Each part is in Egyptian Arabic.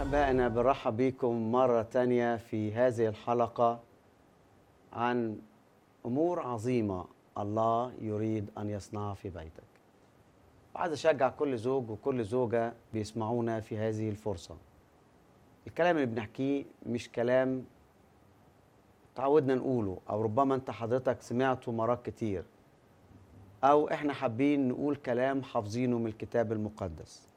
أحبائنا برحب بكم مرة تانية في هذه الحلقة عن أمور عظيمة الله يريد أن يصنعها في بيتك وعايز أشجع كل زوج وكل زوجة بيسمعونا في هذه الفرصة الكلام اللي بنحكيه مش كلام تعودنا نقوله أو ربما أنت حضرتك سمعته مرات كتير أو إحنا حابين نقول كلام حافظينه من الكتاب المقدس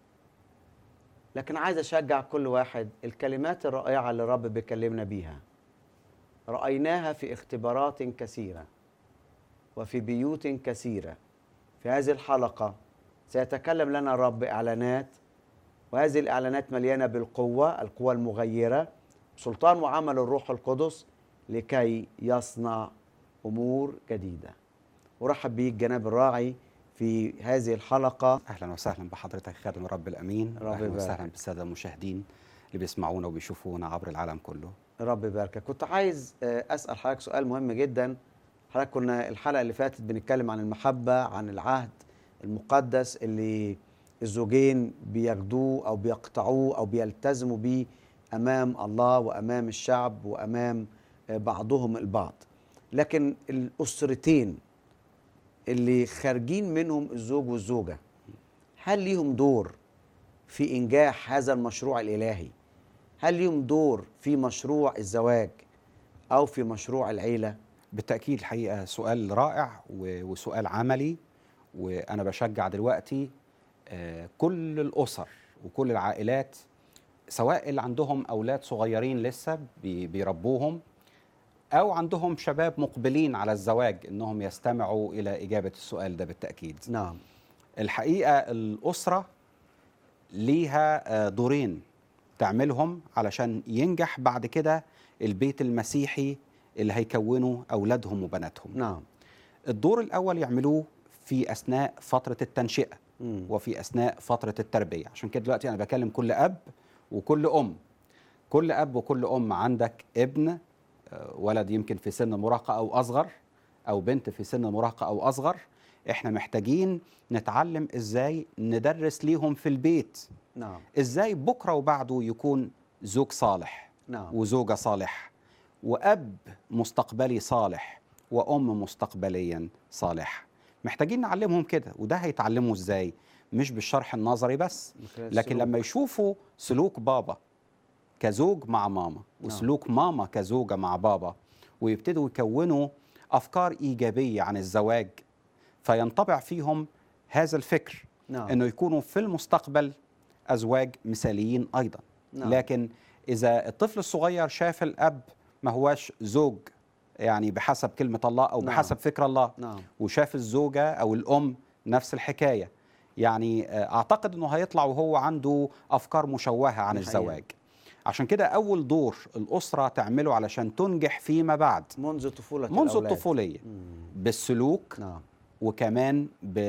لكن عايز اشجع كل واحد الكلمات الرائعه اللي الرب بيكلمنا بيها رايناها في اختبارات كثيره وفي بيوت كثيره في هذه الحلقه سيتكلم لنا الرب اعلانات وهذه الاعلانات مليانه بالقوه القوه المغيره سلطان وعمل الروح القدس لكي يصنع امور جديده ارحب بيك جناب الراعي في هذه الحلقه اهلا وسهلا بحضرتك خادم الرب الامين رب اهلا وسهلا يبارك. بالساده المشاهدين اللي بيسمعونا وبيشوفونا عبر العالم كله رب يباركك كنت عايز آه، اسال حضرتك سؤال مهم جدا حضرتك كنا الحلقه اللي فاتت بنتكلم عن المحبه عن العهد المقدس اللي الزوجين بياخدوه او بيقطعوه او بيلتزموا بيه امام الله وامام الشعب وامام آه، بعضهم البعض لكن الاسرتين اللي خارجين منهم الزوج والزوجه هل ليهم دور في انجاح هذا المشروع الالهي هل ليهم دور في مشروع الزواج او في مشروع العيله بالتاكيد الحقيقه سؤال رائع و- وسؤال عملي وانا بشجع دلوقتي آه، كل الاسر وكل العائلات سواء اللي عندهم اولاد صغيرين لسه بي- بيربوهم او عندهم شباب مقبلين على الزواج انهم يستمعوا الى اجابه السؤال ده بالتاكيد نعم الحقيقه الاسره ليها آه، دورين تعملهم علشان ينجح بعد كده البيت المسيحي اللي هيكونه اولادهم وبناتهم نعم الدور الاول يعملوه في اثناء فتره التنشئه مم. وفي اثناء فتره التربيه عشان كده دلوقتي انا بكلم كل اب وكل ام كل اب وكل ام عندك ابن آه، ولد يمكن في سن المراهقه او اصغر او بنت في سن المراهقه او اصغر احنا محتاجين نتعلم ازاي ندرس ليهم في البيت نعم ازاي بكره وبعده يكون زوج صالح نعم وزوجة صالح وأب مستقبلي صالح وأم مستقبليا صالح محتاجين نعلمهم كده وده هيتعلموا ازاي مش بالشرح النظري بس من خلال لكن السلوك. لما يشوفوا سلوك بابا كزوج مع ماما وسلوك ماما كزوجة مع بابا ويبتدوا يكونوا أفكار إيجابية عن الزواج فينطبع فيهم هذا الفكر نعم انه يكونوا في المستقبل ازواج مثاليين ايضا نعم. لكن اذا الطفل الصغير شاف الاب ما هواش زوج يعني بحسب كلمه الله او نعم. بحسب فكر الله نعم وشاف الزوجه او الام نفس الحكايه يعني آه، اعتقد انه هيطلع وهو عنده افكار مشوهه عن دي حقيقة. الزواج عشان كده اول دور الاسره تعمله علشان تنجح فيما بعد منذ طفوله منذ الأولاد. الطفوليه مم. بالسلوك نعم وكمان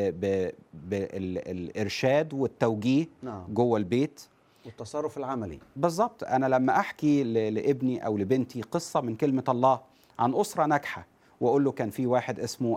بالارشاد والتوجيه نعم جوه البيت والتصرف العملي بالظبط انا لما احكي ل- لابني او لبنتي قصه من كلمه الله عن اسره ناجحه واقول له كان في واحد اسمه